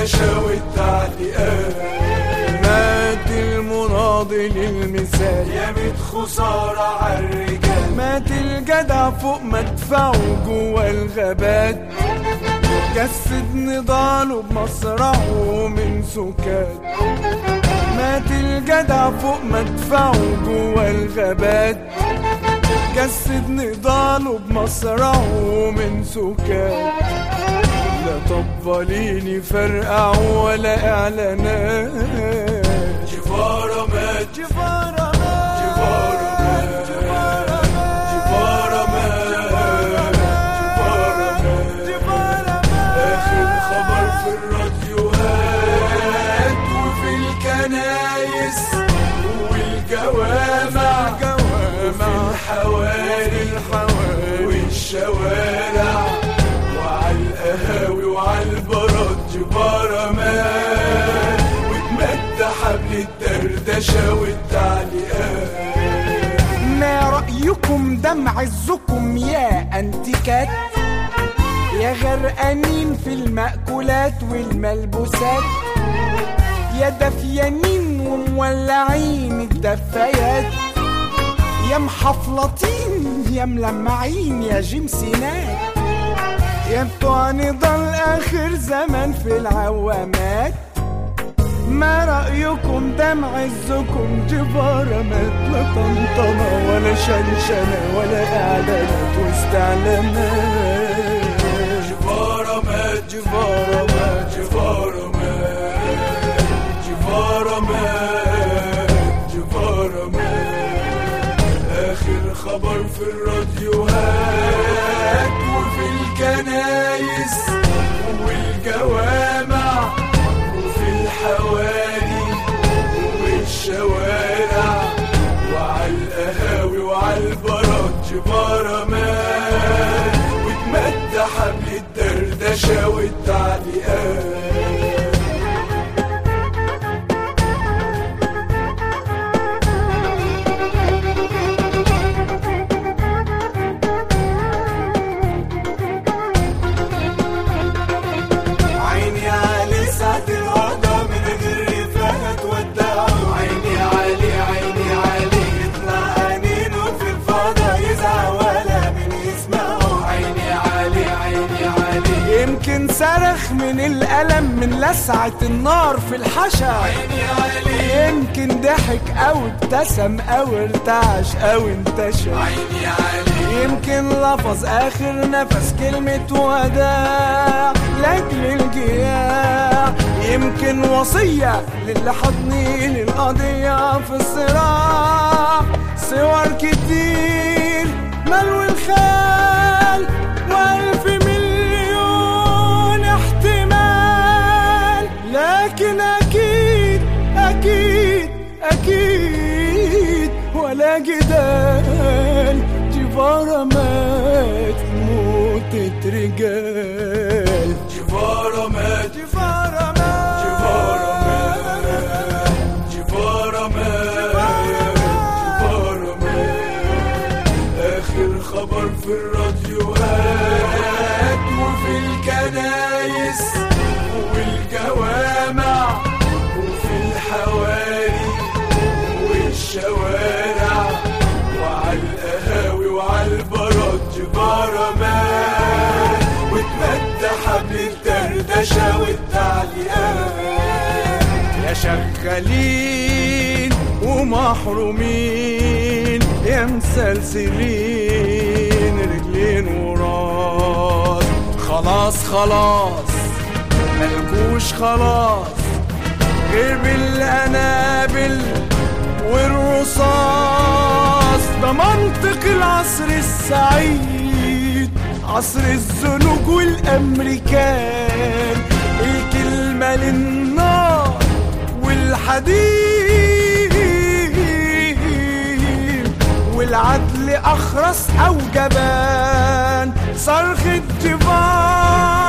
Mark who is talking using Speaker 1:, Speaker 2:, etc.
Speaker 1: الدردشة والتعليقات
Speaker 2: مات المناضل المثال
Speaker 1: يا ميت خسارة عالرجال
Speaker 2: مات الجدع فوق مدفعه جوا الغابات جسد نضاله بمصرعه من سكات مات الجدع فوق مدفعه جوا الغابات جسد نضاله بمصرعه من سكات لا طباليني فرقع ولا اعلانات
Speaker 1: جفارة مات
Speaker 2: جفارة
Speaker 1: جفارة مات جفارة مات جفارة مات آخر خبر في الراديوهات وفي الكنايس والجوامع وفي الحواري والشوارع وعلى القهاوي وعلى البراد جبارة مات واتمد حبل الدردشة والتعليقات
Speaker 2: ما رأيكم دم عزكم يا أنتيكات يا غرقانين في المأكولات والملبوسات يا دفيانين ومولعين الدفايات يا محفلطين يا ملمعين يا جمسينات يا بتوع نضال آخر زمن في العوامات ما رأيكم دم عزكم جبارة مثل طنطنة ولا شنشنة ولا إعلانات واستعلامات
Speaker 1: جبارة مات جبارة مات جبارة مات جبارة مات جبارة مات آخر خبر في الراديوهات وفي الكنايس والجوامع وفي الحواري والشوارع وعلى القهاوي وعلى البراد جبارة مات واتمد حبل الدردشة والتعليقات عيني علي ساعة الوضع من غير رفاهة ودعوا عيني علي عيني علي يطلع أنينه في الفضا يزعل ولا من يسمعه عيني علي عيني علي
Speaker 2: يمكن صرخ من الألم من لسعة النار في الحشا
Speaker 1: عيني علي
Speaker 2: يمكن ضحك أو ابتسم أو ارتعش أو انتشر
Speaker 1: عيني علي
Speaker 2: يمكن لفظ آخر نفس كلمة وداع لأجل الجياع يمكن وصية للي حاضنين القضية في الصراع صور كتير ملو الخال وألف مليون احتمال لكن أكيد أكيد أكيد ولا جدال جبارة مات موتة رجال
Speaker 1: جبارة مات
Speaker 2: جبارة مات
Speaker 1: جبارة مات جبارة مات جبارة مات آخر خبر في الراديوهات وفي الكنايس والجوامع وفي الحواري والشوارع وعلى القهاوي وعلى البراد جبارة مات واتمد حبل الدردشة والتعليقات
Speaker 2: يا شغالين ومحرومين يا مسلسلين رجلين وراس خلاص خلاص ملكوش خلاص غير بالقنابل والرصاص ده منطق العصر السعيد عصر الزنوج والامريكان الكلمة للنار والحديد والعدل اخرس او جبان صرخة جبار